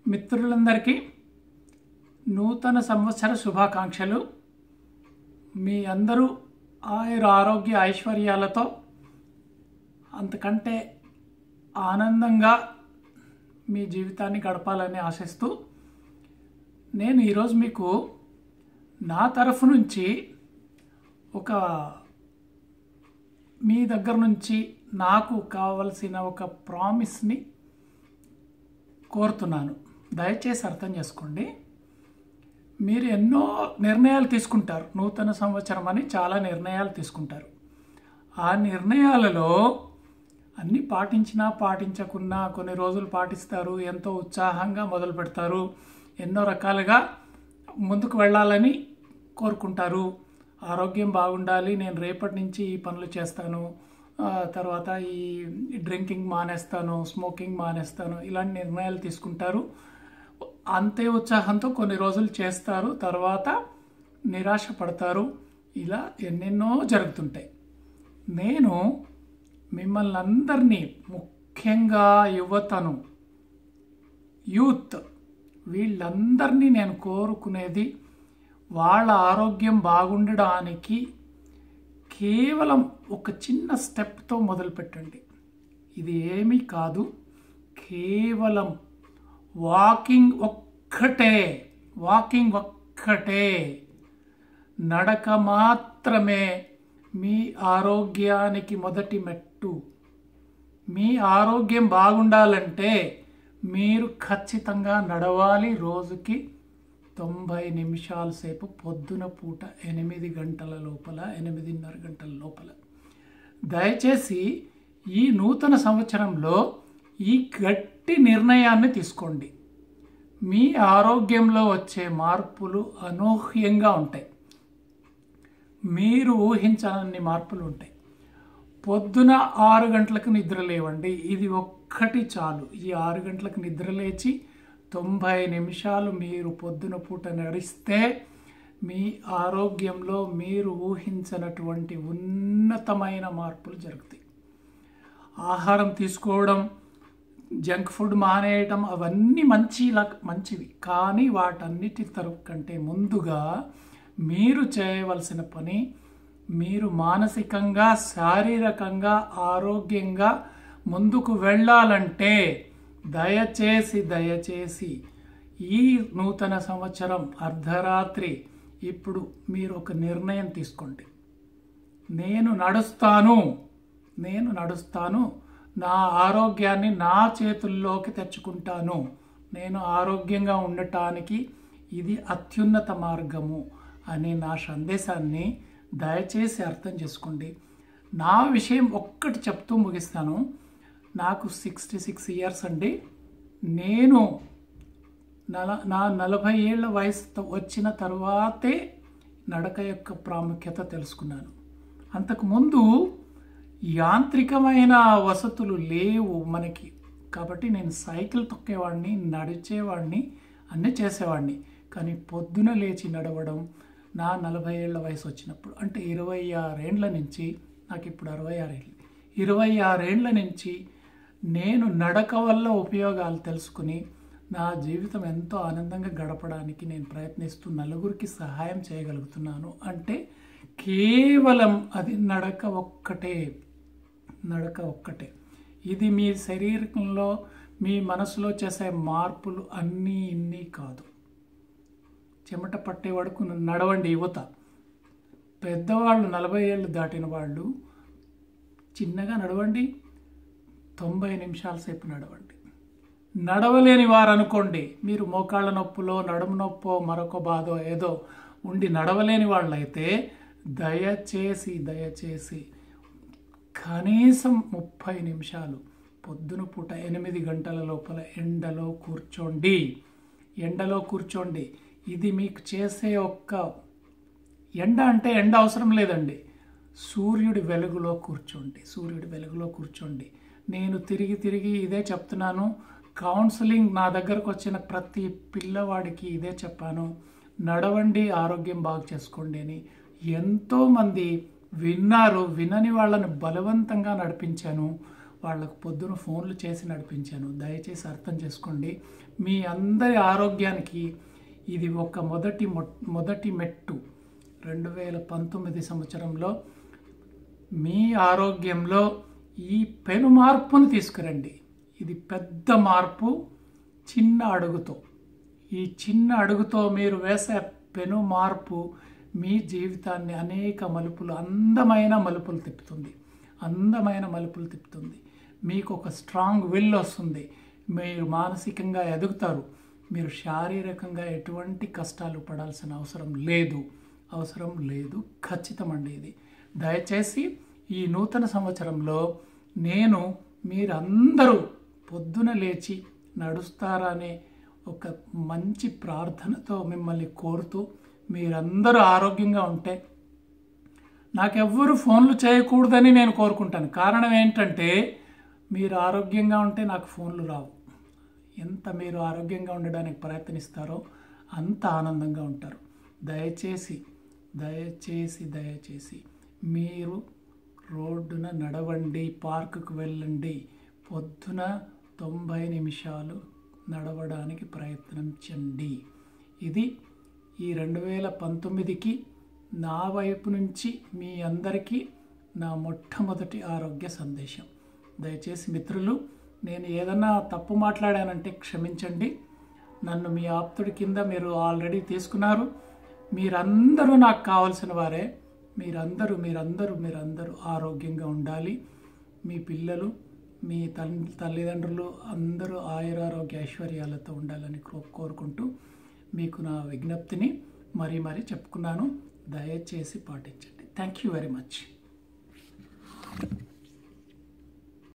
మిత్రులందరికీ నూతన సంవత్సర శుభాకాంక్షలు మీ అందరూ ఆయుర ఆరోగ్య ఐశ్వర్యాలతో అంతకంటే ఆనందంగా మీ జీవితాన్ని గడపాలని ఆశిస్తూ నేను ఈరోజు మీకు నా తరఫు నుంచి ఒక మీ దగ్గర నుంచి నాకు కావలసిన ఒక ప్రామిస్ని కోరుతున్నాను దయచేసి అర్థం చేసుకోండి మీరు ఎన్నో నిర్ణయాలు తీసుకుంటారు నూతన సంవత్సరం అని చాలా నిర్ణయాలు తీసుకుంటారు ఆ నిర్ణయాలలో అన్నీ పాటించినా పాటించకున్నా కొన్ని రోజులు పాటిస్తారు ఎంతో ఉత్సాహంగా మొదలు పెడతారు ఎన్నో రకాలుగా ముందుకు వెళ్ళాలని కోరుకుంటారు ఆరోగ్యం బాగుండాలి నేను రేపటి నుంచి ఈ పనులు చేస్తాను ఆ, తర్వాత ఈ డ్రింకింగ్ మానేస్తాను స్మోకింగ్ మానేస్తాను ఇలాంటి నిర్ణయాలు తీసుకుంటారు అంతే ఉత్సాహంతో కొన్ని రోజులు చేస్తారు తర్వాత నిరాశ పడతారు ఇలా ఎన్నెన్నో జరుగుతుంటాయి నేను మిమ్మల్ని అందరినీ ముఖ్యంగా యువతను యూత్ వీళ్ళందరినీ నేను కోరుకునేది వాళ్ళ ఆరోగ్యం బాగుండడానికి కేవలం ఒక చిన్న స్టెప్తో మొదలుపెట్టండి ఇది ఏమీ కాదు కేవలం వాకింగ్ ఒక్కటే వాకింగ్ ఒక్కటే నడక మాత్రమే మీ ఆరోగ్యానికి మొదటి మెట్టు మీ ఆరోగ్యం బాగుండాలంటే మీరు ఖచ్చితంగా నడవాలి రోజుకి తొంభై నిమిషాల సేపు పొద్దున పూట ఎనిమిది గంటల లోపల ఎనిమిదిన్నర గంటల లోపల దయచేసి ఈ నూతన సంవత్సరంలో ఈ గట్టి నిర్ణయాన్ని తీసుకోండి మీ ఆరోగ్యంలో వచ్చే మార్పులు అనూహ్యంగా ఉంటాయి మీరు ఊహించనన్ని మార్పులు ఉంటాయి పొద్దున ఆరు గంటలకు నిద్ర లేవండి ఇది ఒక్కటి చాలు ఈ ఆరు గంటలకు నిద్ర లేచి తొంభై నిమిషాలు మీరు పొద్దున పూట నడిస్తే మీ ఆరోగ్యంలో మీరు ఊహించనటువంటి ఉన్నతమైన మార్పులు జరుగుతాయి ఆహారం తీసుకోవడం జంక్ ఫుడ్ మానేయటం అవన్నీ మంచి మంచివి కానీ వాటన్నిటి తరపు కంటే ముందుగా మీరు చేయవలసిన పని మీరు మానసికంగా శారీరకంగా ఆరోగ్యంగా ముందుకు వెళ్ళాలంటే దయచేసి దయచేసి ఈ నూతన సంవత్సరం అర్ధరాత్రి ఇప్పుడు మీరు ఒక నిర్ణయం తీసుకోండి నేను నడుస్తాను నేను నడుస్తాను నా ఆరోగ్యాన్ని నా చేతుల్లోకి తెచ్చుకుంటాను నేను ఆరోగ్యంగా ఉండటానికి ఇది అత్యున్నత మార్గము అనే నా సందేశాన్ని దయచేసి అర్థం చేసుకోండి నా విషయం ఒక్కటి చెప్తూ ముగిస్తాను నాకు సిక్స్టీ సిక్స్ ఇయర్స్ అండి నేను నల నా నలభై ఏళ్ళ వయసు వచ్చిన తర్వాతే నడక యొక్క ప్రాముఖ్యత తెలుసుకున్నాను అంతకుముందు యాంత్రికమైన వసతులు లేవు మనకి కాబట్టి నేను సైకిల్ తొక్కేవాడిని నడిచేవాడిని అన్నీ చేసేవాడిని కానీ పొద్దున లేచి నడవడం నా నలభై ఏళ్ళ వయసు వచ్చినప్పుడు అంటే ఇరవై ఆరేండ్ల నుంచి నాకు ఇప్పుడు అరవై ఆరేళ్ళు ఇరవై ఆరేండ్ల నుంచి నేను నడక వల్ల ఉపయోగాలు తెలుసుకుని నా జీవితం ఎంతో ఆనందంగా గడపడానికి నేను ప్రయత్నిస్తూ నలుగురికి సహాయం చేయగలుగుతున్నాను అంటే కేవలం అది నడక ఒక్కటే నడక ఒక్కటే ఇది మీ శరీరంలో మీ మనసులో చేసే మార్పులు అన్నీ ఇన్ని కాదు చెమట పట్టే వరకు నడవండి యువత పెద్దవాళ్ళు నలభై ఏళ్ళు దాటిన వాళ్ళు చిన్నగా నడవండి తొంభై నిమిషాల సేపు నడవండి నడవలేని వారు అనుకోండి మీరు మోకాళ్ళ నొప్పులో నడుము నొప్పో మరొక బాధో ఏదో ఉండి నడవలేని వాళ్ళైతే దయచేసి దయచేసి కనీసం ముప్పై నిమిషాలు పొద్దున పూట ఎనిమిది గంటల లోపల ఎండలో కూర్చోండి ఎండలో కూర్చోండి ఇది మీకు చేసే ఒక్క ఎండ అంటే ఎండ అవసరం లేదండి సూర్యుడి వెలుగులో కూర్చోండి సూర్యుడి వెలుగులో కూర్చోండి నేను తిరిగి తిరిగి ఇదే చెప్తున్నాను కౌన్సిలింగ్ నా దగ్గరకు వచ్చిన ప్రతి పిల్లవాడికి ఇదే చెప్పాను నడవండి ఆరోగ్యం బాగు చేసుకోండి అని ఎంతోమంది విన్నారు వినని వాళ్ళని బలవంతంగా నడిపించాను వాళ్ళకు పొద్దున ఫోన్లు చేసి నడిపించాను దయచేసి అర్థం చేసుకోండి మీ అందరి ఆరోగ్యానికి ఇది ఒక మొదటి మొ మొదటి మెట్టు రెండు వేల పంతొమ్మిది సంవత్సరంలో మీ ఆరోగ్యంలో ఈ పెను మార్పును తీసుకురండి ఇది పెద్ద మార్పు చిన్న అడుగుతో ఈ చిన్న అడుగుతో మీరు వేసే పెను మార్పు మీ జీవితాన్ని అనేక మలుపులు అందమైన మలుపులు తిప్పుతుంది అందమైన మలుపులు తిప్పుతుంది మీకు ఒక స్ట్రాంగ్ విల్ వస్తుంది మీరు మానసికంగా ఎదుగుతారు మీరు శారీరకంగా ఎటువంటి కష్టాలు పడాల్సిన అవసరం లేదు అవసరం లేదు ఖచ్చితమండి ఇది దయచేసి ఈ నూతన సంవత్సరంలో నేను మీరందరూ పొద్దున లేచి నడుస్తారనే ఒక మంచి ప్రార్థనతో మిమ్మల్ని కోరుతూ మీరందరూ ఆరోగ్యంగా ఉంటే నాకెవ్వరు ఫోన్లు చేయకూడదని నేను కోరుకుంటాను కారణం ఏంటంటే మీరు ఆరోగ్యంగా ఉంటే నాకు ఫోన్లు రావు ఎంత మీరు ఆరోగ్యంగా ఉండడానికి ప్రయత్నిస్తారో అంత ఆనందంగా ఉంటారు దయచేసి దయచేసి దయచేసి మీరు రోడ్డున నడవండి పార్కుకు వెళ్ళండి పొద్దున తొంభై నిమిషాలు నడవడానికి ప్రయత్నించండి ఇది ఈ రెండు వేల పంతొమ్మిదికి నా వైపు నుంచి మీ అందరికీ నా మొట్టమొదటి ఆరోగ్య సందేశం దయచేసి మిత్రులు నేను ఏదన్నా తప్పు మాట్లాడానంటే క్షమించండి నన్ను మీ ఆప్తుడి కింద మీరు ఆల్రెడీ తీసుకున్నారు మీరందరూ నాకు కావాల్సిన వారే మీరందరూ మీరందరూ మీరందరూ ఆరోగ్యంగా ఉండాలి మీ పిల్లలు మీ తల్లి తల్లిదండ్రులు అందరూ ఆయురారోగ్య ఐశ్వర్యాలతో ఉండాలని కో- కోరుకుంటూ మీకు నా విజ్ఞప్తిని మరీ మరీ చెప్పుకున్నాను దయచేసి పాటించండి థ్యాంక్ యూ వెరీ మచ్